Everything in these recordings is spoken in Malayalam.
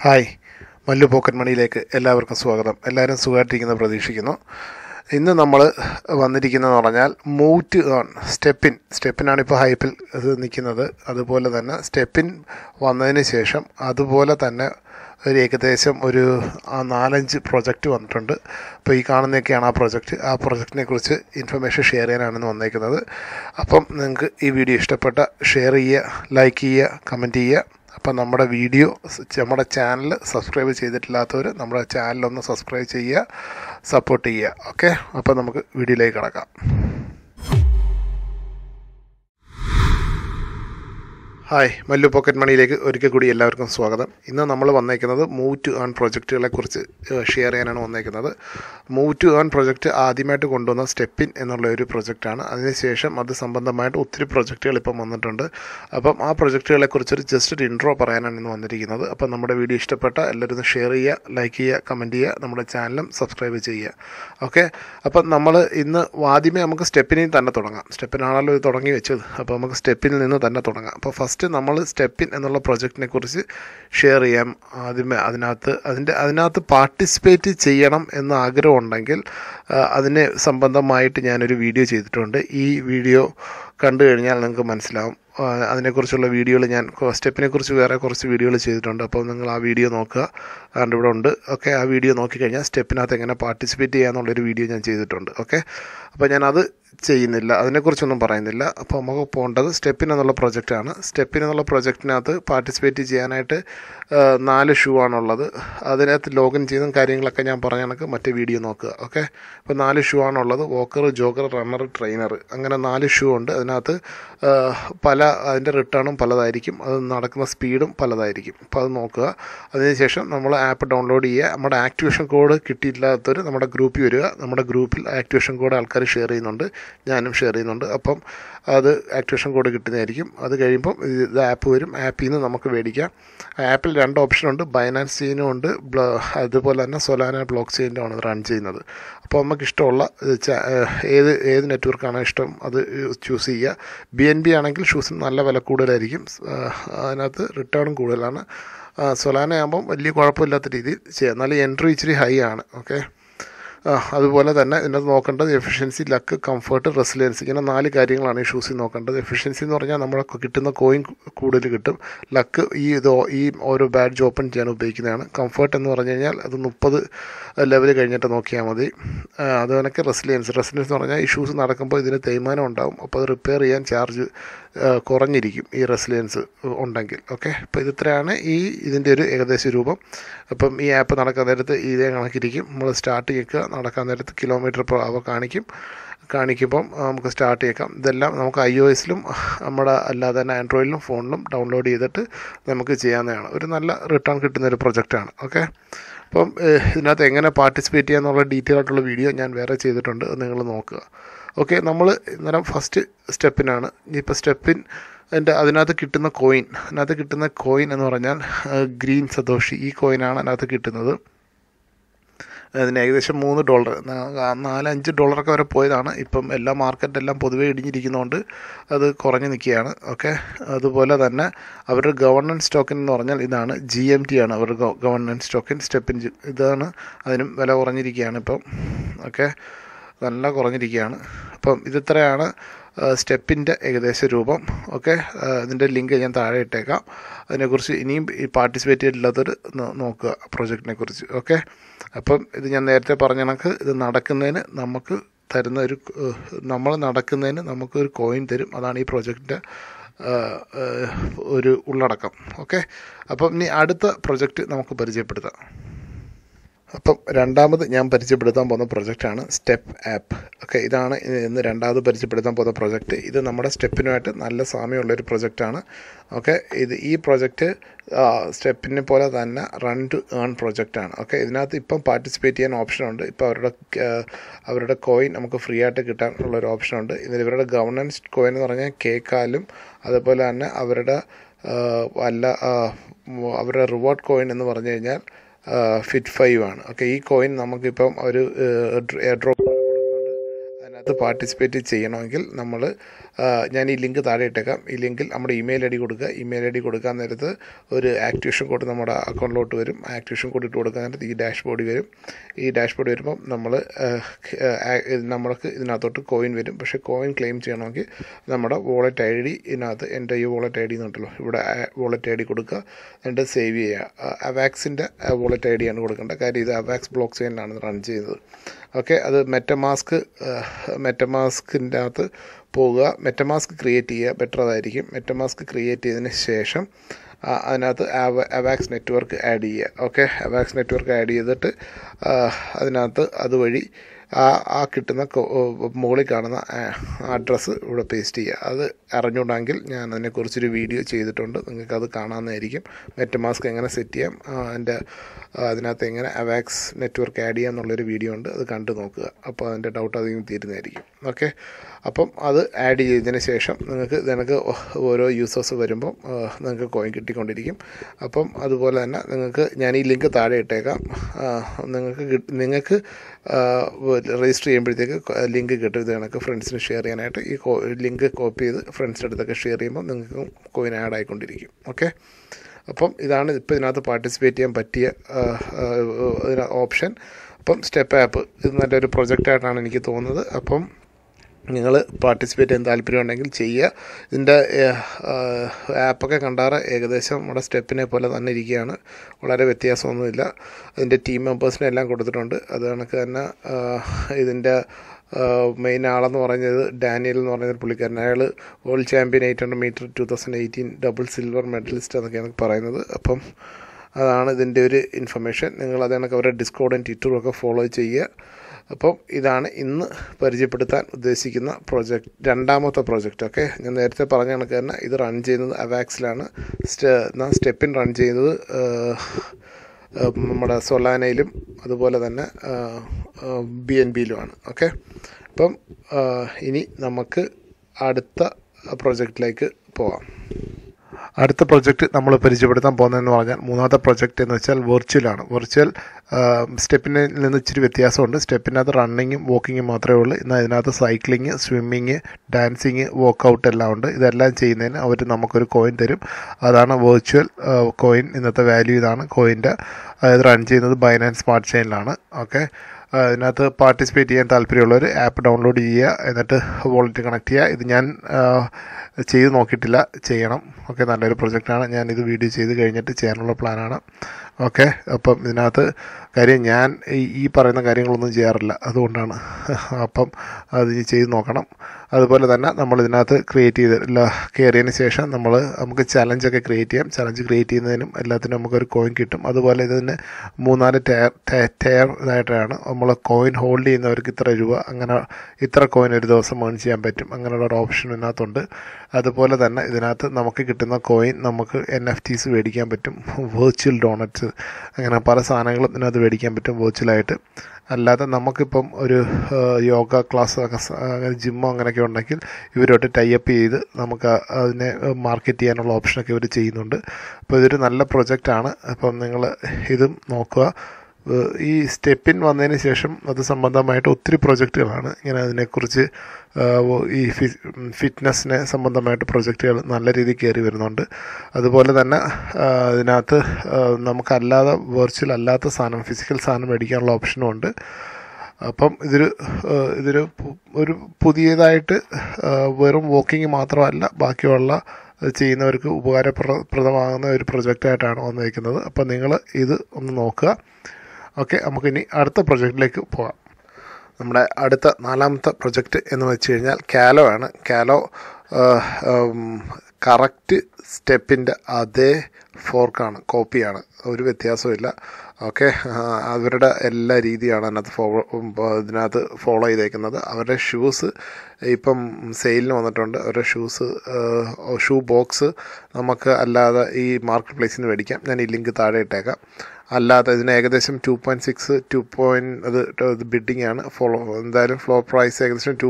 ഹായ് മല്ലു പോക്കറ്റ് മണിയിലേക്ക് എല്ലാവർക്കും സ്വാഗതം എല്ലാവരും സുഖമായിട്ടിരിക്കുന്നത് പ്രതീക്ഷിക്കുന്നു ഇന്ന് നമ്മൾ വന്നിരിക്കുന്നതെന്ന് പറഞ്ഞാൽ മൂവ് ടു ഏൺ സ്റ്റെപ്പിൻ സ്റ്റെപ്പിനാണ് ഇപ്പോൾ ഹൈപ്പിൽ ഇത് നിൽക്കുന്നത് അതുപോലെ തന്നെ സ്റ്റെപ്പിൻ വന്നതിന് ശേഷം അതുപോലെ തന്നെ ഒരു ഏകദേശം ഒരു ആ നാലഞ്ച് പ്രൊജക്റ്റ് വന്നിട്ടുണ്ട് അപ്പോൾ ഈ കാണുന്നതൊക്കെയാണ് ആ പ്രൊജക്റ്റ് ആ പ്രൊജക്റ്റിനെ കുറിച്ച് ഇൻഫർമേഷൻ ഷെയർ ചെയ്യാനാണ് വന്നേക്കുന്നത് അപ്പം നിങ്ങൾക്ക് ഈ വീഡിയോ ഇഷ്ടപ്പെട്ട ഷെയർ ചെയ്യുക ലൈക്ക് ചെയ്യുക കമൻറ്റ് ചെയ്യുക അപ്പം നമ്മുടെ വീഡിയോ നമ്മുടെ ചാനൽ സബ്സ്ക്രൈബ് ചെയ്തിട്ടില്ലാത്തവർ നമ്മുടെ ചാനലൊന്ന് സബ്സ്ക്രൈബ് ചെയ്യുക സപ്പോർട്ട് ചെയ്യുക ഓക്കെ അപ്പം നമുക്ക് വീഡിയോയിലേക്ക് കിടക്കാം ഹായ് മല്ലു പോക്കറ്റ് മണിയിലേക്ക് ഒരിക്കൽ കൂടി എല്ലാവർക്കും സ്വാഗതം ഇന്ന് നമ്മൾ വന്നേക്കുന്നത് മൂവ് ടു ഏൺ പ്രൊജക്റ്റുകളെ കുറിച്ച് ഷെയർ ചെയ്യാനാണ് വന്നേക്കുന്നത് മൂവ് ടു ഏൺ പ്രൊജക്റ്റ് ആദ്യമായിട്ട് കൊണ്ടുവന്ന സ്റ്റെപ്പിൻ എന്നുള്ള ഒരു പ്രൊജക്റ്റാണ് അതിനുശേഷം അത് സംബന്ധമായിട്ട് ഒത്തിരി പ്രൊജക്റ്റുകൾ ഇപ്പം വന്നിട്ടുണ്ട് അപ്പം ആ പ്രൊജക്റ്റുകളെ കുറിച്ചൊരു ജസ്റ്റ് ഒരു ഇൻട്രോ പറയാനാണ് ഇന്ന് വന്നിരിക്കുന്നത് അപ്പം നമ്മുടെ വീഡിയോ ഇഷ്ടപ്പെട്ട എല്ലാവരും ഒന്ന് ഷെയർ ചെയ്യുക ലൈക്ക് ചെയ്യുക കമൻറ്റ് ചെയ്യുക നമ്മുടെ ചാനലും സബ്സ്ക്രൈബ് ചെയ്യുക ഓക്കെ അപ്പം നമ്മൾ ഇന്ന് ആദ്യമേ നമുക്ക് സ്റ്റെപ്പിനിൽ തന്നെ തുടങ്ങാം സ്റ്റെപ്പിനാണല്ലോ ഇത് തുടങ്ങി വെച്ചത് അപ്പോൾ നമുക്ക് സ്റ്റെപ്പിൽ നിന്ന് തന്നെ തുടങ്ങാം അപ്പോൾ ഫസ്റ്റ് നമ്മൾ സ്റ്റെപ്പിൻ എന്നുള്ള പ്രൊജക്റ്റിനെ കുറിച്ച് ഷെയർ ചെയ്യാം ആദ്യമേ അതിനകത്ത് അതിൻ്റെ അതിനകത്ത് പാർട്ടിസിപ്പേറ്റ് ചെയ്യണം എന്ന് ആഗ്രഹമുണ്ടെങ്കിൽ അതിനെ സംബന്ധമായിട്ട് ഞാനൊരു വീഡിയോ ചെയ്തിട്ടുണ്ട് ഈ വീഡിയോ കണ്ടു കഴിഞ്ഞാൽ നിങ്ങൾക്ക് മനസ്സിലാവും അതിനെക്കുറിച്ചുള്ള വീഡിയോകൾ ഞാൻ സ്റ്റെപ്പിനെ കുറിച്ച് വേറെ കുറച്ച് വീഡിയോകൾ ചെയ്തിട്ടുണ്ട് അപ്പോൾ നിങ്ങൾ ആ വീഡിയോ നോക്കുക അതുകൊണ്ട് ഇവിടെ ഉണ്ട് ഓക്കെ ആ വീഡിയോ നോക്കിക്കഴിഞ്ഞാൽ സ്റ്റെപ്പിനകത്ത് എങ്ങനെ പാർട്ടിസിപ്പേറ്റ് ചെയ്യാന്നുള്ളൊരു വീഡിയോ ഞാൻ ചെയ്തിട്ടുണ്ട് ഓക്കെ അപ്പോൾ ഞാനത് ചെയ്യുന്നില്ല അതിനെക്കുറിച്ചൊന്നും പറയുന്നില്ല അപ്പോൾ നമുക്ക് പോകേണ്ടത് സ്റ്റെപ്പിൻ എന്നുള്ള പ്രൊജക്റ്റാണ് സ്റ്റെപ്പിൻ എന്നുള്ള പ്രൊജക്റ്റിനകത്ത് പാർട്ടിസിപ്പേറ്റ് ചെയ്യാനായിട്ട് നാല് ഷൂ ആണുള്ളത് അതിനകത്ത് ലോഗിൻ ചെയ്യുന്ന കാര്യങ്ങളൊക്കെ ഞാൻ പറഞ്ഞ കണക്ക് മറ്റേ വീഡിയോ നോക്കുക ഓക്കെ അപ്പോൾ നാല് ഷൂ ആണുള്ളത് വോക്കർ ജോഗർ റണ്ണർ ട്രെയിനർ അങ്ങനെ നാല് ഷൂ ഉണ്ട് അതിനകത്ത് പല അതിൻ്റെ റിട്ടേണും പലതായിരിക്കും അത് നടക്കുന്ന സ്പീഡും പലതായിരിക്കും അപ്പോൾ അത് നോക്കുക അതിനുശേഷം നമ്മൾ ആപ്പ് ഡൗൺലോഡ് ചെയ്യുക നമ്മുടെ ആക്ടിവേഷൻ കോഡ് കിട്ടിയില്ലാത്തവർ നമ്മുടെ ഗ്രൂപ്പിൽ വരിക നമ്മുടെ ഗ്രൂപ്പിൽ ആക്ടിവേഷൻ കോഡ് ആൾക്കാർ ഷെയർ ചെയ്യുന്നുണ്ട് ഞാനും ഷെയർ ചെയ്യുന്നുണ്ട് അപ്പം അത് ആക്ടിവേഷൻ കോഡ് കിട്ടുന്നതായിരിക്കും അത് കഴിയുമ്പം ഇത് ആപ്പ് വരും ആപ്പിൽ നിന്ന് നമുക്ക് മേടിക്കാം ആപ്പിൽ രണ്ട് ഓപ്ഷനുണ്ട് ബൈനാൻസ് ചെയിനും ഉണ്ട് അതുപോലെ തന്നെ സൊലാന ബ്ലോക്ക് ചെയിനും ആണ് റൺ ചെയ്യുന്നത് അപ്പോൾ നമുക്ക് ഇഷ്ടമുള്ള ഏത് ഏത് നെറ്റ്വർക്കാണോ ഇഷ്ടം അത് ചൂസ് ചെയ്യുക ബി എൻ ബി ആണെങ്കിൽ ഷൂസിന് നല്ല വില കൂടുതലായിരിക്കും അതിനകത്ത് റിട്ടേണും കൂടുതലാണ് സൊലാന ആകുമ്പം വലിയ കുഴപ്പമില്ലാത്ത രീതിയിൽ ചെയ്യാം എന്നാലും എൻട്രി ഇച്ചിരി ഹൈ ആണ് ഓക്കെ അതുപോലെ തന്നെ ഇതിനകത്ത് നോക്കേണ്ടത് എഫിഷ്യൻസി ലക്ക് കംഫർട്ട് റെസിലിയൻസ് ഇങ്ങനെ നാല് കാര്യങ്ങളാണ് ഈ ഷൂസിൽ നോക്കേണ്ടത് എഫിഷ്യൻസി എന്ന് പറഞ്ഞാൽ നമ്മൾ കിട്ടുന്ന കോയിൻ കൂടുതൽ കിട്ടും ലക്ക് ഈ ഇതോ ഈ ഓരോ ബാഡ്ജ് ഓപ്പൺ ചെയ്യാൻ ഉപയോഗിക്കുന്നതാണ് കംഫർട്ട് എന്ന് പറഞ്ഞു കഴിഞ്ഞാൽ അത് മുപ്പത് ലെവൽ കഴിഞ്ഞിട്ട് നോക്കിയാൽ മതി അത് കണക്ക് റെസിലിയൻസ് റെസിലിയൻസ് എന്ന് പറഞ്ഞാൽ ഈ ഷൂസ് നടക്കുമ്പോൾ ഇതിന് തേയ്മാനം ഉണ്ടാവും അപ്പോൾ അത് റിപ്പയർ ചെയ്യാൻ ചാർജ് കുറഞ്ഞിരിക്കും ഈ റെസിലിയൻസ് ഉണ്ടെങ്കിൽ ഓക്കെ അപ്പോൾ ഇത് ഇത്രയാണ് ഈ ഇതിൻ്റെ ഒരു ഏകദേശ രൂപം അപ്പം ഈ ആപ്പ് നടക്കാൻ നേരത്ത് ഇതേ കണക്കിരിക്കും നമ്മൾ സ്റ്റാർട്ട് ചെയ്യുക നടക്കാൻ നേരത്ത് കിലോമീറ്റർ പെർ അവർ കാണിക്കും കാണിക്കുമ്പം നമുക്ക് സ്റ്റാർട്ട് ചെയ്യേക്കാം ഇതെല്ലാം നമുക്ക് ഐ ഒ എസിലും നമ്മുടെ അല്ലാതെ തന്നെ ആൻഡ്രോയിഡിലും ഫോണിലും ഡൗൺലോഡ് ചെയ്തിട്ട് നമുക്ക് ചെയ്യാവുന്നതാണ് ഒരു നല്ല റിട്ടേൺ കിട്ടുന്ന ഒരു പ്രൊജക്റ്റാണ് ഓക്കെ അപ്പം ഇതിനകത്ത് എങ്ങനെ പാർട്ടിസിപ്പേറ്റ് ചെയ്യാന്നുള്ള ഡീറ്റെയിൽ ആയിട്ടുള്ള വീഡിയോ ഞാൻ വേറെ ചെയ്തിട്ടുണ്ട് അത് നിങ്ങൾ നോക്കുക ഓക്കെ നമ്മൾ ഇന്നേരം ഫസ്റ്റ് സ്റ്റെപ്പിനാണ് ഇനിയിപ്പോൾ സ്റ്റെപ്പിൻ എൻ്റെ അതിനകത്ത് കിട്ടുന്ന കോയിൻ അതിനകത്ത് കിട്ടുന്ന കോയിൻ എന്ന് പറഞ്ഞാൽ ഗ്രീൻ സതോഷി ഈ കോയിനാണ് അതിനകത്ത് കിട്ടുന്നത് അതിന് ഏകദേശം മൂന്ന് ഡോളർ നാലഞ്ച് ഡോളറൊക്കെ വരെ പോയതാണ് ഇപ്പം എല്ലാ മാർക്കറ്റെല്ലാം പൊതുവേ ഇടിഞ്ഞിരിക്കുന്നതുകൊണ്ട് അത് കുറഞ്ഞു നിൽക്കുകയാണ് ഓക്കെ അതുപോലെ തന്നെ അവരുടെ ഗവർണൻസ് ടോക്കൻ എന്ന് പറഞ്ഞാൽ ഇതാണ് ജി എം ടി ആണ് അവരുടെ ഗവർണൻസ് ടോക്കൻ സ്റ്റെപ്പിൻ ഇതാണ് അതിനും വില കുറഞ്ഞിരിക്കുകയാണ് ഇപ്പം ഓക്കെ നല്ല കുറഞ്ഞിരിക്കുകയാണ് അപ്പം ഇതിത്രയാണ് സ്റ്റെപ്പിൻ്റെ ഏകദേശ രൂപം ഓക്കെ ഇതിൻ്റെ ലിങ്ക് ഞാൻ താഴെ ഇട്ടേക്കാം അതിനെക്കുറിച്ച് ഇനിയും ഈ പാർട്ടിസിപ്പേറ്റ് ചെയ്തില്ലാത്തവർ നോക്കുക പ്രൊജക്റ്റിനെ കുറിച്ച് ഓക്കെ അപ്പം ഇത് ഞാൻ നേരത്തെ പറഞ്ഞ കണക്ക് ഇത് നടക്കുന്നതിന് നമുക്ക് തരുന്ന ഒരു നമ്മൾ നടക്കുന്നതിന് നമുക്കൊരു കോയിൻ തരും അതാണ് ഈ പ്രൊജക്റ്റിൻ്റെ ഒരു ഉള്ളടക്കം ഓക്കെ അപ്പം ഇനി അടുത്ത പ്രൊജക്റ്റ് നമുക്ക് പരിചയപ്പെടുത്താം അപ്പം രണ്ടാമത് ഞാൻ പരിചയപ്പെടുത്താൻ പോകുന്ന പ്രൊജക്റ്റാണ് സ്റ്റെപ്പ് ആപ്പ് ഓക്കെ ഇതാണ് ഇന്ന് രണ്ടാമത് പരിചയപ്പെടുത്താൻ പോകുന്ന പ്രൊജക്റ്റ് ഇത് നമ്മുടെ സ്റ്റെപ്പിനുമായിട്ട് നല്ല സാമ്യമുള്ളൊരു പ്രൊജക്റ്റാണ് ഓക്കെ ഇത് ഈ പ്രൊജക്റ്റ് സ്റ്റെപ്പിനെ പോലെ തന്നെ റൺ ടു ഏൺ പ്രൊജക്റ്റാണ് ഓക്കെ ഇതിനകത്ത് ഇപ്പം പാർട്ടിസിപ്പേറ്റ് ചെയ്യാൻ ഓപ്ഷനുണ്ട് ഇപ്പോൾ അവരുടെ അവരുടെ കോയിൻ നമുക്ക് ഫ്രീ ആയിട്ട് കിട്ടാനുള്ള ഒരു ഓപ്ഷനുണ്ട് ഇതിൽ ഇവരുടെ ഗവർണൻസ് കോയിൻ എന്ന് പറഞ്ഞാൽ കേക്കാലും അതുപോലെ തന്നെ അവരുടെ അല്ല അവരുടെ റിവാർഡ് കോയിൻ എന്ന് പറഞ്ഞു കഴിഞ്ഞാൽ ഫിറ്റ് ഫൈവ് ആണ് ഓക്കെ ഈ കോയിൻ നമുക്കിപ്പം ഒരു എയർ ഡ്രോപ്പ് കൊടുക്കുന്നുണ്ട് അതിനകത്ത് പാർട്ടിസിപ്പേറ്റ് ചെയ്യണമെങ്കിൽ നമ്മൾ ഞാൻ ഈ ലിങ്ക് താഴെ ഇട്ടേക്കാം ഈ ലിങ്കിൽ നമ്മുടെ ഇമെയിൽ ഐ ഡി കൊടുക്കുക ഇമെയിൽ ഐ ഡി കൊടുക്കാൻ നേരത്ത് ഒരു ആക്ടിവേഷൻ കോഡ് നമ്മുടെ അക്കൗണ്ടിലോട്ട് വരും ആക്ടിവേഷൻ കോഡ് ഇട്ട് കൊടുക്കാൻ നേരത്ത് ഈ ഡാഷ് ബോർഡിൽ വരും ഈ ഡാഷ് ബോർഡ് വരുമ്പം നമ്മൾ നമ്മൾക്ക് ഇതിനകത്തോട്ട് കോയിൻ വരും പക്ഷേ കോയിൻ ക്ലെയിം ചെയ്യണമെങ്കിൽ നമ്മുടെ വോളറ്റ് ഐ ഡി ഇതിനകത്ത് എൻ്റെ ഈ വോളറ്റ് ഐ ഡി എന്നുണ്ടല്ലോ ഇവിടെ വോളറ്റ് ഐ ഡി കൊടുക്കുക എന്നിട്ട് സേവ് ചെയ്യുക അവാക്സിൻ്റെ വോളറ്റ് ഐ ഡിയാണ് കൊടുക്കേണ്ടത് കാര്യം ഇത് അവാക്സ് ബ്ലോക്ക് ചെയിനിലാണ് റൺ ചെയ്യുന്നത് ഓക്കെ അത് മെറ്റമാസ്ക് മെറ്റമാസ്കിൻ്റെ അകത്ത് പോകുക മെറ്റമാസ്ക് ക്രിയേറ്റ് ചെയ്യുക ബെറ്റർ അതായിരിക്കും മെറ്റമാസ്ക് ക്രിയേറ്റ് ചെയ്തതിന് ശേഷം അതിനകത്ത് അവാക്സ് നെറ്റ്വർക്ക് ആഡ് ചെയ്യുക ഓക്കെ അവാക്സ് നെറ്റ്വർക്ക് ആഡ് ചെയ്തിട്ട് അതിനകത്ത് അതുവഴി ആ ആ കിട്ടുന്ന മുകളിൽ കാണുന്ന അഡ്രസ്സ് ഇവിടെ പേസ്റ്റ് ചെയ്യുക അത് അറിഞ്ഞുകൊണ്ടെങ്കിൽ ഞാൻ അതിനെക്കുറിച്ചൊരു വീഡിയോ ചെയ്തിട്ടുണ്ട് നിങ്ങൾക്കത് കാണാവുന്നതായിരിക്കും മെറ്റമാസ്ക് എങ്ങനെ സെറ്റ് ചെയ്യാം അതിൻ്റെ അതിനകത്ത് എങ്ങനെ അവാക്സ് നെറ്റ്വർക്ക് ആഡ് ചെയ്യാം എന്നുള്ളൊരു വീഡിയോ ഉണ്ട് അത് കണ്ടു നോക്കുക അപ്പോൾ അതിൻ്റെ ഡൗട്ട് അധികം തീരുന്നതായിരിക്കും ഓക്കെ അപ്പം അത് ആഡ് ചെയ്തതിന് ശേഷം നിങ്ങൾക്ക് നിനക്ക് ഓരോ യൂസേഴ്സ് വരുമ്പം നിങ്ങൾക്ക് കോയിൻ കിട്ടിക്കൊണ്ടിരിക്കും അപ്പം അതുപോലെ തന്നെ നിങ്ങൾക്ക് ഞാൻ ഈ ലിങ്ക് താഴെ ഇട്ടേക്കാം നിങ്ങൾക്ക് നിങ്ങൾക്ക് രജിസ്റ്റർ ചെയ്യുമ്പോഴത്തേക്ക് ലിങ്ക് കിട്ടും ഇത് കണക്ക് ഫ്രണ്ട്സിന് ഷെയർ ചെയ്യാനായിട്ട് ഈ ലിങ്ക് കോപ്പി ചെയ്ത് ഫ്രണ്ട്സിൻ്റെ അടുത്തൊക്കെ ഷെയർ ചെയ്യുമ്പോൾ നിങ്ങൾക്ക് കോയിൻ ആഡ് ആയിക്കൊണ്ടിരിക്കും ഓക്കെ അപ്പം ഇതാണ് ഇപ്പോൾ ഇതിനകത്ത് പാർട്ടിസിപ്പേറ്റ് ചെയ്യാൻ പറ്റിയ ഓപ്ഷൻ അപ്പം സ്റ്റെപ്പ് ആപ്പ് ഇത് നല്ലൊരു പ്രൊജക്റ്റായിട്ടാണ് എനിക്ക് തോന്നുന്നത് അപ്പം നിങ്ങൾ പാർട്ടിസിപ്പേറ്റ് ചെയ്യാൻ താല്പര്യമുണ്ടെങ്കിൽ ചെയ്യുക ഇതിൻ്റെ ആപ്പൊക്കെ കണ്ടാറ് ഏകദേശം നമ്മുടെ സ്റ്റെപ്പിനെ പോലെ തന്നെ ഇരിക്കുകയാണ് വളരെ വ്യത്യാസമൊന്നുമില്ല അതിൻ്റെ ടീം മെമ്പേഴ്സിനെ എല്ലാം കൊടുത്തിട്ടുണ്ട് അത് കണക്ക് തന്നെ ഇതിൻ്റെ മെയിൻ ആളെന്ന് പറഞ്ഞത് ഡാനിയൽ എന്ന് പറഞ്ഞ പുള്ളിക്കാരൻ അയാൾ world champion eight hundred metre two thousand eighteen double silver medallist എന്നൊക്കെയാണ് പറയുന്നത് അപ്പം അതാണ് ഇതിൻ്റെ ഒരു ഇൻഫർമേഷൻ നിങ്ങൾ അത് കണക്ക് അവരുടെ ഡിസ്കോഡും ട്വിറ്ററും ഒക്കെ ഫോളോ ചെയ്യുക അപ്പം ഇതാണ് ഇന്ന് പരിചയപ്പെടുത്താൻ ഉദ്ദേശിക്കുന്ന പ്രൊജക്റ്റ് രണ്ടാമത്തെ പ്രൊജക്റ്റ് ഓക്കെ ഞാൻ നേരത്തെ പറഞ്ഞ കണക്ക് തന്നെ ഇത് റൺ ചെയ്യുന്നത് അവാക്സിലാണ് സ്റ്റെപ്പിൻ റൺ ചെയ്യുന്നത് നമ്മുടെ സൊലാനയിലും അതുപോലെ തന്നെ ബി എൻ ബിയിലുമാണ് ഓക്കെ അപ്പം ഇനി നമുക്ക് അടുത്ത പ്രൊജക്റ്റിലേക്ക് പോവാം അടുത്ത പ്രൊജക്റ്റ് നമ്മൾ പരിചയപ്പെടുത്താൻ പോകുന്നതെന്ന് പറഞ്ഞാൽ മൂന്നാമത്തെ പ്രൊജക്റ്റ് എന്ന് വെച്ചാൽ വെർച്വലാണ് വെർച്വൽ സ്റ്റെപ്പിനിൽ നിന്ന് ഇച്ചിരി വ്യത്യാസമുണ്ട് സ്റ്റെപ്പിനകത്ത് റണ്ണിങ്ങും വാക്കിങ്ങും മാത്രമേ ഉള്ളൂ എന്നാൽ ഇതിനകത്ത് സൈക്ലിങ് സ്വിമ്മിങ് ഡാൻസിങ് വർക്കൗട്ട് എല്ലാം ഉണ്ട് ഇതെല്ലാം ചെയ്യുന്നതിന് അവർ നമുക്കൊരു കോയിൻ തരും അതാണ് വെർച്വൽ കോയിൻ ഇന്നത്തെ വാല്യൂ ഇതാണ് കോയിൻ്റെ അതായത് റൺ ചെയ്യുന്നത് ബൈനാൻസ് സ്മാർട്ട് ചെയിനിലാണ് ഓക്കെ ഇതിനകത്ത് പാർട്ടിസിപ്പേറ്റ് ചെയ്യാൻ താല്പര്യമുള്ളവർ ആപ്പ് ഡൗൺലോഡ് ചെയ്യുക എന്നിട്ട് വോളറ്റ് കണക്ട് ചെയ്യുക ഇത് ഞാൻ ചെയ്ത് നോക്കിയിട്ടില്ല ചെയ്യണം ഓക്കെ നല്ലൊരു പ്രൊജക്റ്റാണ് ഞാൻ ഇത് വീഡിയോ ചെയ്ത് കഴിഞ്ഞിട്ട് ചെയ്യാനുള്ള പ്ലാനാണ് ഓക്കെ അപ്പം ഇതിനകത്ത് കാര്യം ഞാൻ ഈ പറയുന്ന കാര്യങ്ങളൊന്നും ചെയ്യാറില്ല അതുകൊണ്ടാണ് അപ്പം അത് ചെയ്ത് നോക്കണം അതുപോലെ തന്നെ നമ്മൾ ഇതിനകത്ത് ക്രിയേറ്റ് ചെയ്ത് കയറിയതിന് ശേഷം നമ്മൾ നമുക്ക് ചലഞ്ചൊക്കെ ക്രിയേറ്റ് ചെയ്യാം ചലഞ്ച് ക്രിയേറ്റ് ചെയ്യുന്നതിനും എല്ലാത്തിനും നമുക്കൊരു കോയിൻ കിട്ടും അതുപോലെ ഇതിന് മൂന്നാല് ടയർ ടയർ ഇതായിട്ടാണ് നമ്മൾ കോയിൻ ഹോൾഡ് ചെയ്യുന്നവർക്ക് ഇത്ര രൂപ അങ്ങനെ ഇത്ര കോയിൻ ഒരു ദിവസം ഏൺ ചെയ്യാൻ പറ്റും അങ്ങനെയുള്ള ഒരു ഓപ്ഷൻ ഇതിനകത്തുണ്ട് അതുപോലെ തന്നെ ഇതിനകത്ത് നമുക്ക് കിട്ടുന്ന കോയിൻ നമുക്ക് എൻ എഫ് ടീസ് മേടിക്കാൻ പറ്റും വെർച്വൽ ഡോണറ്റ്സ് അങ്ങനെ പല സാധനങ്ങളും ഇതിനകത്ത് മേടിക്കാൻ പറ്റും വെർച്വലായിട്ട് അല്ലാതെ നമുക്കിപ്പം ഒരു യോഗ ക്ലാസ് അങ്ങനെ ജിമ്മോ അങ്ങനെയൊക്കെ ഉണ്ടെങ്കിൽ ഇവരോട്ട് ടൈപ്പ് ചെയ്ത് നമുക്ക് അതിനെ മാർക്കറ്റ് ചെയ്യാനുള്ള ഓപ്ഷനൊക്കെ ഇവർ ചെയ്യുന്നുണ്ട് അപ്പോൾ ഇതൊരു നല്ല പ്രൊജക്റ്റാണ് അപ്പം നിങ്ങൾ ഇതും നോക്കുക ഈ സ്റ്റെപ്പിൻ വന്നതിന് ശേഷം അത് സംബന്ധമായിട്ട് ഒത്തിരി പ്രൊജക്റ്റുകളാണ് ഇങ്ങനെ അതിനെക്കുറിച്ച് ഈ ഫി ഫിറ്റ്നസ്സിനെ സംബന്ധമായിട്ട് പ്രൊജക്റ്റുകൾ നല്ല രീതിയിൽ കയറി വരുന്നുണ്ട് അതുപോലെ തന്നെ ഇതിനകത്ത് നമുക്കല്ലാതെ വെർച്വൽ അല്ലാത്ത സാധനം ഫിസിക്കൽ സാധനം മേടിക്കാനുള്ള ഓപ്ഷനും ഉണ്ട് അപ്പം ഇതൊരു ഇതൊരു ഒരു പുതിയതായിട്ട് വെറും വാക്കിംഗ് മാത്രമല്ല ബാക്കിയുള്ള ചെയ്യുന്നവർക്ക് ഉപകാരപ്രദമാകുന്ന ഒരു പ്രൊജക്റ്റായിട്ടാണ് വന്നിരിക്കുന്നത് അപ്പം നിങ്ങൾ ഇത് ഒന്ന് നോക്കുക ഓക്കെ നമുക്കിനി അടുത്ത പ്രൊജക്റ്റിലേക്ക് പോകാം നമ്മുടെ അടുത്ത നാലാമത്തെ പ്രൊജക്റ്റ് എന്ന് വെച്ച് കഴിഞ്ഞാൽ കാലോ ആണ് കാലോ കറക്റ്റ് സ്റ്റെപ്പിൻ്റെ അതേ ഫോർക്കാണ് കോപ്പിയാണ് ഒരു വ്യത്യാസമില്ല ഓക്കെ അവരുടെ എല്ലാ രീതിയാണ് അതിനകത്ത് ഫോളോ ഇതിനകത്ത് ഫോളോ ചെയ്തേക്കുന്നത് അവരുടെ ഷൂസ് ഇപ്പം സെയിലിന് വന്നിട്ടുണ്ട് അവരുടെ ഷൂസ് ഷൂ ബോക്സ് നമുക്ക് അല്ലാതെ ഈ മാർക്കറ്റ് പ്ലേസിൽ നിന്ന് മേടിക്കാം ഞാൻ ഈ ലിങ്ക് താഴെ ഇട്ടേക്കാം അല്ലാതെ ഇതിന് ഏകദേശം two point six two point അത് ബിഡിങ് ആണ് ഫോളോ എന്തായാലും ഫ്ലോ പ്രൈസ് ഏകദേശം two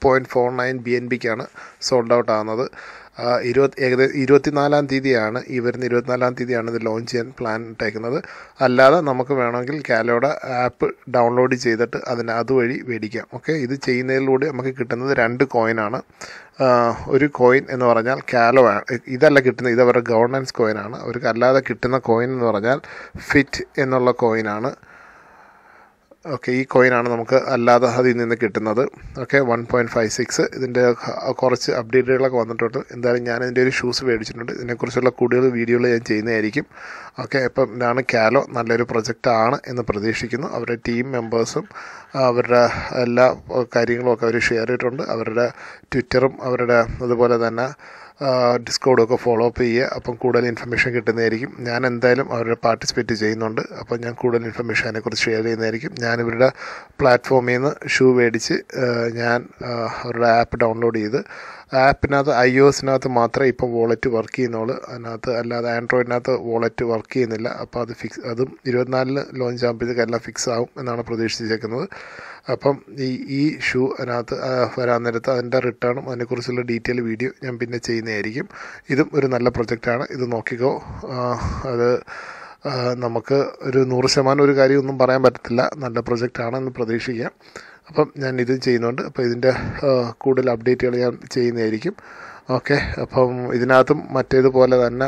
point four nine B N ബിക്കാണ് സോൾഡ് ഔട്ട് ആകുന്നത് ഇരുപത്തി ഏകദേശം ഇരുപത്തിനാലാം തീയതിയാണ് ഈ വരുന്ന ഇരുപത്തിനാലാം തീയതിയാണ് ഇത് ലോഞ്ച് ചെയ്യാൻ പ്ലാൻ ഇട്ടേക്കുന്നത് അല്ലാതെ നമുക്ക് വേണമെങ്കിൽ കാലോയുടെ ആപ്പ് ഡൗൺലോഡ് ചെയ്തിട്ട് അതിന് അതുവഴി മേടിക്കാം ഓക്കെ ഇത് ചെയ്യുന്നതിലൂടെ നമുക്ക് കിട്ടുന്നത് രണ്ട് കോയിനാണ് ഒരു കോയിൻ എന്ന് പറഞ്ഞാൽ കാലോ ആണ് ഇതല്ല കിട്ടുന്നത് ഇത് അവരുടെ ഗവർണൻസ് കോയിനാണ് അവർക്ക് അല്ലാതെ കിട്ടുന്ന കോയിൻ എന്ന് പറഞ്ഞാൽ ഫിറ്റ് എന്നുള്ള കോയിനാണ് ഓക്കെ ഈ കോയിനാണ് നമുക്ക് അല്ലാതെ അതിൽ നിന്ന് കിട്ടുന്നത് okay one point five six ഇതിൻ്റെ കുറച്ച് അപ്ഡേറ്റുകളൊക്കെ വന്നിട്ടുണ്ട് എന്തായാലും ഞാൻ ഇതിൻ്റെ ഒരു ഷൂസ് മേടിച്ചിട്ടുണ്ട് ഇതിനെക്കുറിച്ചുള്ള കൂടുതൽ വീഡിയോകൾ ഞാൻ ചെയ്യുന്നതായിരിക്കും ഓക്കെ ഇപ്പം ഇതാണ് കാലോ നല്ലൊരു പ്രൊജക്റ്റ് ആണ് എന്ന് പ്രതീക്ഷിക്കുന്നു അവരുടെ ടീം മെമ്പേഴ്സും അവരുടെ എല്ലാ കാര്യങ്ങളും ഒക്കെ അവർ ഷെയർ ചെയ്തിട്ടുണ്ട് അവരുടെ ട്വിറ്ററും അവരുടെ അതുപോലെ തന്നെ ഡിസ്കൗണ്ടും ഒക്കെ ഫോളോ അപ്പ് ചെയ്യുക അപ്പം കൂടുതൽ ഇൻഫർമേഷൻ കിട്ടുന്നതായിരിക്കും ഞാൻ എന്തായാലും അവരുടെ പാർട്ടിസിപ്പേറ്റ് ചെയ്യുന്നുണ്ട് അപ്പം ഞാൻ കൂടുതൽ ഇൻഫർമേഷൻ അതിനെക്കുറിച്ച് ഷെയർ ചെയ്യുന്നതായിരിക്കും ഞാൻ ഇവരുടെ പ്ലാറ്റ്ഫോമിൽ നിന്ന് ഷൂ മേടിച്ച് ഞാൻ അവരുടെ ആപ്പ് ഡൗൺലോഡ് ചെയ്ത് ആപ്പിനകത്ത് ഐ ഒ എസിനകത്ത് മാത്രമേ ഇപ്പം വോളറ്റ് വർക്ക് ചെയ്യുന്നുള്ളൂ അതിനകത്ത് അല്ലാതെ ആൻഡ്രോയിഡിനകത്ത് വോളറ്റ് വർക്ക് ചെയ്യുന്നില്ല അപ്പോൾ അത് ഫിക്സ് അതും ഇരുപത്തിനാലിന് ലോഞ്ച് ആകുമ്പോഴത്തേക്ക് എല്ലാം ഫിക്സ് ആവും എന്നാണ് പ്രതീക്ഷിച്ചേക്കുന്നത് അപ്പം ഈ ഈ ഷൂ അതിനകത്ത് വരാൻ നേരത്ത് അതിൻ്റെ റിട്ടേണും അതിനെക്കുറിച്ചുള്ള ഡീറ്റെയിൽ വീഡിയോ ഞാൻ പിന്നെ ചെയ്യുന്നതായിരിക്കും ഇതും ഒരു നല്ല പ്രൊജക്റ്റാണ് ഇത് നോക്കിക്കോ അത് നമുക്ക് ഒരു നൂറ് ശതമാനം ഒരു കാര്യമൊന്നും പറയാൻ പറ്റത്തില്ല നല്ല പ്രൊജക്റ്റാണെന്ന് പ്രതീക്ഷിക്കാം അപ്പം ഞാൻ ഇത് ചെയ്യുന്നുണ്ട് അപ്പോൾ ഇതിൻ്റെ കൂടുതൽ അപ്ഡേറ്റുകൾ ഞാൻ ചെയ്യുന്നതായിരിക്കും ഓക്കെ അപ്പം ഇതിനകത്തും മറ്റേതുപോലെ തന്നെ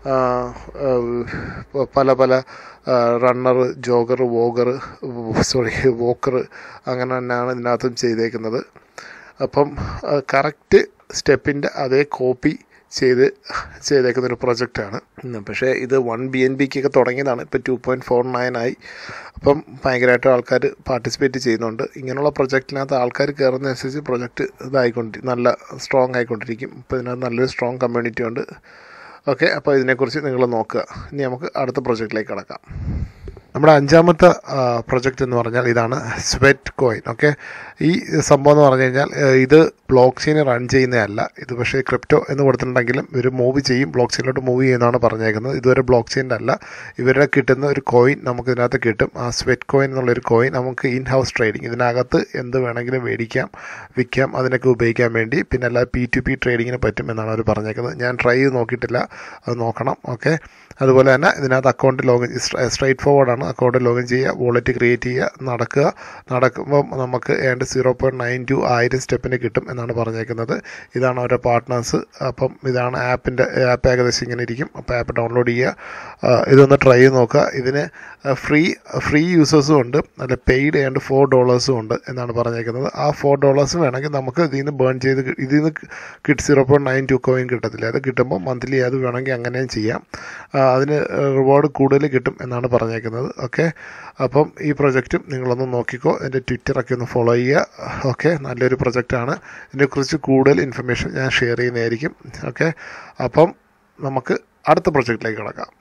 പല പല റണ്ണർ ജോഗർ വോഗർ സോറി വോക്കർ അങ്ങനെ തന്നെയാണ് ഇതിനകത്തും ചെയ്തേക്കുന്നത് അപ്പം കറക്റ്റ് സ്റ്റെപ്പിൻ്റെ അതേ കോപ്പി ചെയ്ത് ചെയ്തേക്കുന്ന ഒരു പ്രൊജക്റ്റാണ് പക്ഷേ ഇത് വൺ ബി എൻ ബിക്കൊക്കെ തുടങ്ങിയതാണ് ഇപ്പോൾ ടു പോയിൻറ്റ് ഫോർ നയൻ ആയി അപ്പം ഭയങ്കരമായിട്ട് ആൾക്കാർ പാർട്ടിസിപ്പേറ്റ് ചെയ്യുന്നുണ്ട് ഇങ്ങനെയുള്ള പ്രൊജക്റ്റിനകത്ത് ആൾക്കാർ കയറുന്നതനുസരിച്ച് പ്രൊജക്റ്റ് ഇതായിക്കൊണ്ടി നല്ല സ്ട്രോങ് ആയിക്കൊണ്ടിരിക്കും ഇപ്പോൾ ഇതിനകത്ത് നല്ലൊരു സ്ട്രോങ് കമ്മ്യൂണിറ്റി ഉണ്ട് ഓക്കെ അപ്പോൾ ഇതിനെക്കുറിച്ച് നിങ്ങൾ നോക്കുക ഇനി നമുക്ക് അടുത്ത പ്രൊജക്റ്റിലേക്ക് കടക്കാം നമ്മുടെ അഞ്ചാമത്തെ പ്രൊജക്റ്റ് എന്ന് പറഞ്ഞാൽ ഇതാണ് സ്വെറ്റ് കോയിൻ ഓക്കെ ഈ സംഭവം എന്ന് പറഞ്ഞു കഴിഞ്ഞാൽ ഇത് ബ്ലോക്ക് ചെയിൻ റൺ ചെയ്യുന്നതല്ല ഇത് പക്ഷേ ക്രിപ്റ്റോ എന്ന് കൊടുത്തിട്ടുണ്ടെങ്കിലും ഇവർ മൂവ് ചെയ്യും ബ്ലോക്ക് ചെയിനിലോട്ട് മൂവ് ചെയ്യുന്നതാണ് പറഞ്ഞേക്കുന്നത് ഇതുവരെ ബ്ലോക്ക് ചെയിൻ്റെ അല്ല ഇവരുടെ കിട്ടുന്ന ഒരു കോയിൻ നമുക്ക് ഇതിനകത്ത് കിട്ടും ആ സ്വെറ്റ് കോയിൻ എന്നുള്ളൊരു കോയിൻ നമുക്ക് ഇൻ ഹൗസ് ട്രേഡിംഗ് ഇതിനകത്ത് എന്ത് വേണമെങ്കിലും മേടിക്കാം വിൽക്കാം അതിനൊക്കെ ഉപയോഗിക്കാൻ വേണ്ടി പിന്നെ അല്ല പി ടു പി ട്രേഡിങ്ങിന് പറ്റും എന്നാണ് അവർ പറഞ്ഞേക്കുന്നത് ഞാൻ ട്രൈ ചെയ്ത് നോക്കിയിട്ടില്ല അത് നോക്കണം ഓക്കെ അതുപോലെ തന്നെ ഇതിനകത്ത് അക്കൗണ്ട് ലോഗിൻ സ്ട്രൈറ്റ് ഫോർവേഡാണ് അക്കൗണ്ട് ലോഗിൻ ചെയ്യുക വോളറ്റ് ക്രിയേറ്റ് ചെയ്യുക നടക്കുക നടക്കുമ്പോൾ നമുക്ക് earned zero point nine two ആയിരം സ്റ്റെപ്പിന് കിട്ടും എന്നാണ് പറഞ്ഞേക്കുന്നത് ഇതാണ് അവരുടെ പാർട്ട്നേഴ്സ് അപ്പം ഇതാണ് ആപ്പിൻ്റെ ആപ്പ് ഏകദേശം ഇങ്ങനെ ഇരിക്കും അപ്പോൾ ആപ്പ് ഡൗൺലോഡ് ചെയ്യുക ഇതൊന്ന് ട്രൈ ചെയ്ത് നോക്കുക ഇതിന് ഫ്രീ ഫ്രീ യൂസേഴ്സും ഉണ്ട് അല്ല പെയ്ഡ് ഏണ്ട് ഫോർ ഡോളേഴ്സും ഉണ്ട് എന്നാണ് പറഞ്ഞേക്കുന്നത് ആ ഫോർ ഡോളേഴ്സ് വേണമെങ്കിൽ നമുക്ക് ഇതിൽ നിന്ന് ബേൺ ചെയ്ത് ഇതിൽ നിന്ന് കിട്ട് zero point nine two coin കിട്ടത്തില്ല അത് കിട്ടുമ്പോൾ മന്ത്ലി അത് വേണമെങ്കിൽ അങ്ങനെയും ചെയ്യാം അതിന് റിവാർഡ് കൂടുതൽ കിട്ടും എന്നാണ് പറഞ്ഞേക്കുന്നത് ഓക്കെ അപ്പം ഈ പ്രൊജക്റ്റും നിങ്ങളൊന്ന് നോക്കിക്കോ എൻ്റെ ട്വിറ്ററൊക്കെ ഒന്ന് ഫോളോ ചെയ്യുക ഓക്കെ നല്ലൊരു പ്രൊജക്റ്റാണ് ഇതിനെക്കുറിച്ച് കൂടുതൽ ഇൻഫർമേഷൻ ഞാൻ ഷെയർ ചെയ്യുന്നതായിരിക്കും ഓക്കെ അപ്പം നമുക്ക് അടുത്ത പ്രൊജക്റ്റിലേക്ക് കിടക്കാം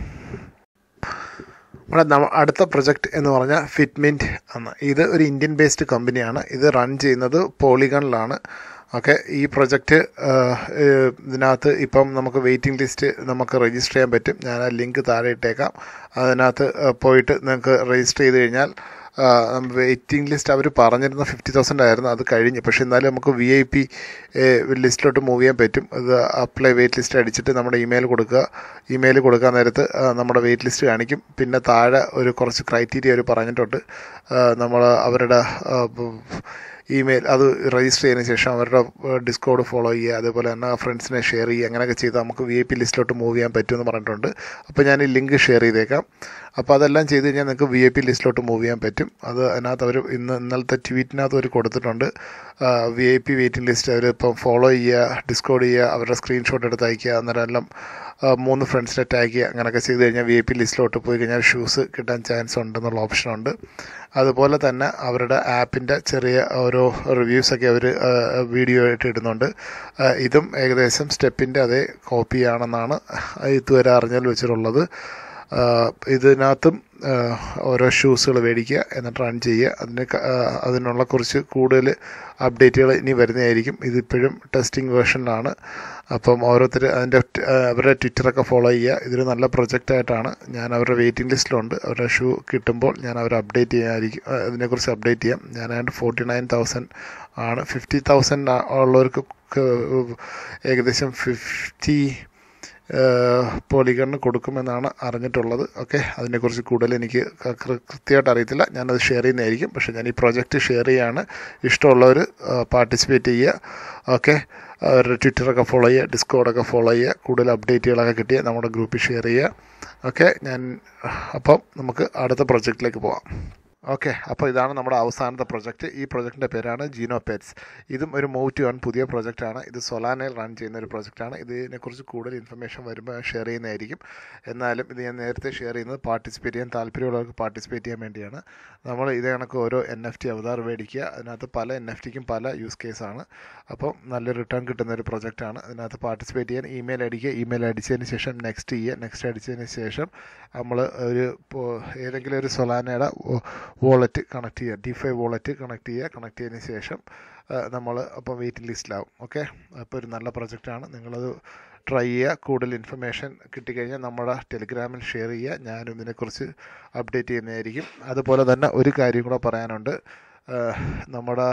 നമ്മുടെ അടുത്ത പ്രൊജക്റ്റ് എന്ന് പറഞ്ഞാൽ ഫിറ്റ്മിൻറ്റ് ആണ് ഇത് ഒരു ഇന്ത്യൻ ബേസ്ഡ് കമ്പനിയാണ് ഇത് റൺ ചെയ്യുന്നത് പോളിഗണിലാണ് ഓക്കെ ഈ പ്രൊജക്റ്റ് ഇതിനകത്ത് ഇപ്പം നമുക്ക് വെയിറ്റിംഗ് ലിസ്റ്റ് നമുക്ക് രജിസ്റ്റർ ചെയ്യാൻ പറ്റും ഞാൻ ആ ലിങ്ക് താഴെ ഇട്ടേക്കാം അതിനകത്ത് പോയിട്ട് നിങ്ങൾക്ക് രജിസ്റ്റർ ചെയ്ത് കഴിഞ്ഞാൽ വെയിറ്റിംഗ് ലിസ്റ്റ് അവർ പറഞ്ഞിരുന്ന ഫിഫ്റ്റി തൗസൻഡ് ആയിരുന്നു അത് കഴിഞ്ഞ് പക്ഷേ എന്നാലും നമുക്ക് വി ഐ പി ലിസ്റ്റിലോട്ട് മൂവ് ചെയ്യാൻ പറ്റും അത് അപ്ലൈ വെയിറ്റ് ലിസ്റ്റ് അടിച്ചിട്ട് നമ്മുടെ ഇമെയിൽ കൊടുക്കുക ഇമെയിൽ കൊടുക്കാൻ നേരത്ത് നമ്മുടെ വെയിറ്റ് ലിസ്റ്റ് കാണിക്കും പിന്നെ താഴെ ഒരു കുറച്ച് ക്രൈറ്റീരിയ അവർ പറഞ്ഞിട്ടുണ്ട് നമ്മൾ അവരുടെ ഇമെയിൽ അത് രജിസ്റ്റർ ചെയ്തതിന് ശേഷം അവരുടെ ഡിസ്കോഡ് ഫോളോ ചെയ്യുക അതുപോലെ തന്നെ ഫ്രണ്ട്സിനെ ഷെയർ ചെയ്യുക അങ്ങനെയൊക്കെ ചെയ്ത് നമുക്ക് വി ഐ പി ലിസ്റ്റിലോട്ട് മൂവ് ചെയ്യാൻ പറ്റുമെന്ന് പറഞ്ഞിട്ടുണ്ട് അപ്പോൾ ഞാൻ ഈ ലിങ്ക് ഷെയർ ചെയ്തേക്കാം അപ്പോൾ അതെല്ലാം ചെയ്ത് കഴിഞ്ഞാൽ നിങ്ങൾക്ക് വി ഐ പി ലിസ്റ്റിലോട്ട് മൂവ് ചെയ്യാൻ പറ്റും അത് അതിനകത്ത് അവർ ഇന്ന് ഇന്നലത്തെ ട്വീറ്റിനകത്ത് അവർ കൊടുത്തിട്ടുണ്ട് V I P waiting list അവർ ഇപ്പം ഫോളോ ചെയ്യുക ഡിസ്കോഡ് ചെയ്യുക അവരുടെ സ്ക്രീൻഷോട്ട് എടുത്ത് അയക്കുക അന്നേരം എല്ലാം മൂന്ന് ഫ്രണ്ട്സിനെ ടാഗ് ചെയ്യുക അങ്ങനെയൊക്കെ ചെയ്ത് കഴിഞ്ഞാൽ വി ഐ പി ലിസ്റ്റിലോട്ട് പോയി കഴിഞ്ഞാൽ ഷൂസ് കിട്ടാൻ ചാൻസ് ഉണ്ടെന്നുള്ള ഓപ്ഷനുണ്ട് അതുപോലെ തന്നെ അവരുടെ ആപ്പിൻ്റെ ചെറിയ ഓരോ റിവ്യൂസൊക്കെ അവർ വീഡിയോ ആയിട്ട് ഇടുന്നുണ്ട് ഇതും ഏകദേശം സ്റ്റെപ്പിൻ്റെ അതേ കോപ്പിയാണെന്നാണ് ഇതുവരെ അറിഞ്ഞാൽ വെച്ചിട്ടുള്ളത് ഇതിനകത്തും ആ, ഓരോ ഷൂസുകൾ മേടിക്കുക എന്നിട്ട് റൺ ചെയ്യുക അതിന് ക- ആ, അതിനുള്ള കുറച്ച് കൂടുതൽ അപ്ഡേറ്റുകൾ ഇനി വരുന്നതായിരിക്കും ഇതിപ്പോഴും ടെസ്റ്റിംഗ് വേർഷനിലാണ് അപ്പം ഓരോരുത്തർ അതിൻ്റെ ട്- ആ, അവരുടെ ട്വിറ്ററൊക്കെ ഫോളോ ചെയ്യുക ഇതൊരു നല്ല പ്രൊജക്റ്റായിട്ടാണ് ഞാൻ അവരുടെ വെയിറ്റിംഗ് ലിസ്റ്റിലുണ്ട് അവരുടെ ഷൂ കിട്ടുമ്പോൾ ഞാൻ അവരെ അപ്ഡേറ്റ് ചെയ്യാനായിരിക്കും ആ, ഇതിനെക്കുറിച്ച് അപ്ഡേറ്റ് ചെയ്യാം ഞാൻ അതിൻ്റെ ഫോർട്ടി നയൻ തൗസൻഡ് ആണ് ഫിഫ്റ്റി തൗസൻഡ് ഉള്ളവർക്ക് ക- ഏകദേശം ഫിഫ്റ്റി പോളിഗണിന് കൊടുക്കുമെന്നാണ് അറിഞ്ഞിട്ടുള്ളത് ഓക്കെ അതിനെക്കുറിച്ച് കൂടുതൽ എനിക്ക് ക- കൃ- കൃത്യമായിട്ട് അറിയത്തില്ല ഞാനത് ഷെയർ ചെയ്യുന്നതായിരിക്കും പക്ഷേ ഞാൻ ഈ പ്രോജക്റ്റ് ഷെയർ ചെയ്യാണ് ഇഷ്ടമുള്ളവർ പാർട്ടിസിപ്പേറ്റ് ചെയ്യുക ഓക്കെ അവരുടെ ട്വിറ്ററൊക്കെ ഫോളോ ചെയ്യുക ഡിസ്കോഡൊക്കെ ഫോളോ ചെയ്യുക കൂടുതൽ അപ്ഡേറ്റുകളൊക്കെ കിട്ടിയ നമ്മുടെ ഗ്രൂപ്പിൽ ഷെയർ ചെയ്യുക ഓക്കെ ഞാൻ അപ്പം നമുക്ക് അടുത്ത പ്രൊജക്റ്റിലേക്ക് പോവാം ഓക്കെ അപ്പോൾ ഇതാണ് നമ്മുടെ അവസാനത്തെ പ്രൊജക്റ്റ് ഈ പ്രൊജക്റ്റിൻ്റെ പേരാണ് ജീനോ പെറ്റ്സ് ഇതും ഒരു മൂവ് ടു വൺ പുതിയ പ്രൊജക്റ്റാണ് ഇത് സൊലാനയിൽ റൺ ചെയ്യുന്ന ഒരു പ്രൊജക്റ്റാണ് ഇതിനെക്കുറിച്ച് കൂടുതൽ ഇൻഫർമേഷൻ വരുമ്പോൾ ഷെയർ ചെയ്യുന്നതായിരിക്കും എന്നാലും ഇത് ഞാൻ നേരത്തെ ഷെയർ ചെയ്യുന്നത് പാർട്ടിസിപ്പേറ്റ് ചെയ്യാൻ താല്പര്യമുള്ളവർക്ക് പാർട്ടിസിപ്പേറ്റ് ചെയ്യാൻ വേണ്ടിയാണ് നമ്മൾ ഇത് കണക്ക് ഓരോ എൻ എഫ് ടി അവതാർ മേടിക്കുക അതിനകത്ത് പല എൻ എഫ് ടിക്കും പല യൂസ് കേസാണ് അപ്പം നല്ല റിട്ടേൺ കിട്ടുന്ന ഒരു പ്രൊജക്റ്റാണ് അതിനകത്ത് പാർട്ടിസിപ്പേറ്റ് ചെയ്യാൻ ഇമെയിൽ അടിക്കുക ഇമെയിൽ അടിച്ചതിന് ശേഷം നെക്സ്റ്റ് ചെയ്യുക നെക്സ്റ്റ് അടിച്ചതിന് ശേഷം നമ്മൾ ഒരു പോ- ഏതെങ്കിലും ഒരു സൊലാനയുടെ വോളറ്റ് കണക്ട് ചെയ്യുക ഡിഫൈ വോളറ്റ് കണക്ട് ചെയ്യുക കണക്ട് ചെയ്തതിന് ശേഷം നമ്മൾ അപ്പം വെയിറ്റിംഗ് ലിസ്റ്റിലാവും ഓക്കെ അപ്പോൾ ഒരു നല്ല പ്രൊജക്റ്റാണ് നിങ്ങളത് ട്രൈ ചെയ്യുക കൂടുതൽ ഇൻഫർമേഷൻ കിട്ടിക്കഴിഞ്ഞാൽ നമ്മുടെ ടെലിഗ്രാമിൽ ഷെയർ ചെയ്യുക ഞാനും ഇതിനെക്കുറിച്ച് അപ്ഡേറ്റ് ചെയ്യുന്നതായിരിക്കും അതുപോലെ തന്നെ ഒരു കാര്യം കൂടെ പറയാനുണ്ട് ആ, നമ്മുടെ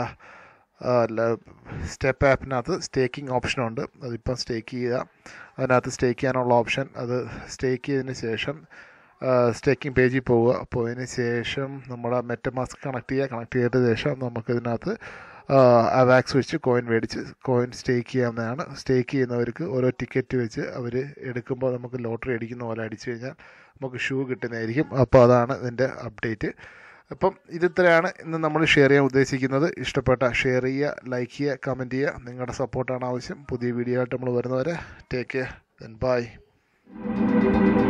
സ്റ്റെപ്പ് ആപ്പിനകത്ത് സ്റ്റേക്കിംഗ് ഓപ്ഷനുണ്ട് അതിപ്പം സ്റ്റേക്ക് ചെയ്യുക അതിനകത്ത് സ്റ്റേക്ക് ചെയ്യാനുള്ള ഓപ്ഷൻ അത് സ്റ്റേക്ക് ചെയ്തതിന് ശേഷം സ്റ്റേക്കിംഗ് പേജിൽ പോവുക പോയതിന് ശേഷം നമ്മുടെ മെറ്റമാസ്ക് കണക്ട് ചെയ്യുക കണക്ട് ചെയ്ത ശേഷം നമുക്കിതിനകത്ത് അവാക്സ് വെച്ച് കോയിൻ മേടിച്ച് കോയിൻ സ്റ്റേക്ക് ചെയ്യാവുന്നതാണ് സ്റ്റേക്ക് ചെയ്യുന്നവർക്ക് ഓരോ ടിക്കറ്റ് വെച്ച് അവർ എടുക്കുമ്പോൾ നമുക്ക് ലോട്ടറി അടിക്കുന്ന പോലെ അടിച്ചു കഴിഞ്ഞാൽ നമുക്ക് ഷൂ കിട്ടുന്നതായിരിക്കും അപ്പോൾ അതാണ് ഇതിൻ്റെ അപ്ഡേറ്റ് അപ്പം ഇതിത്രയാണ് ഇന്ന് നമ്മൾ ഷെയർ ചെയ്യാൻ ഉദ്ദേശിക്കുന്നത് ഇഷ്ടപ്പെട്ട ഷെയർ ചെയ്യുക ലൈക്ക് ചെയ്യുക കമൻറ്റ് ചെയ്യുക നിങ്ങളുടെ സപ്പോർട്ടാണ് ആവശ്യം പുതിയ വീഡിയോ ആയിട്ട് നമ്മൾ വരുന്നവരെ ടേക്ക് കെയർ ദെൻ ബൈ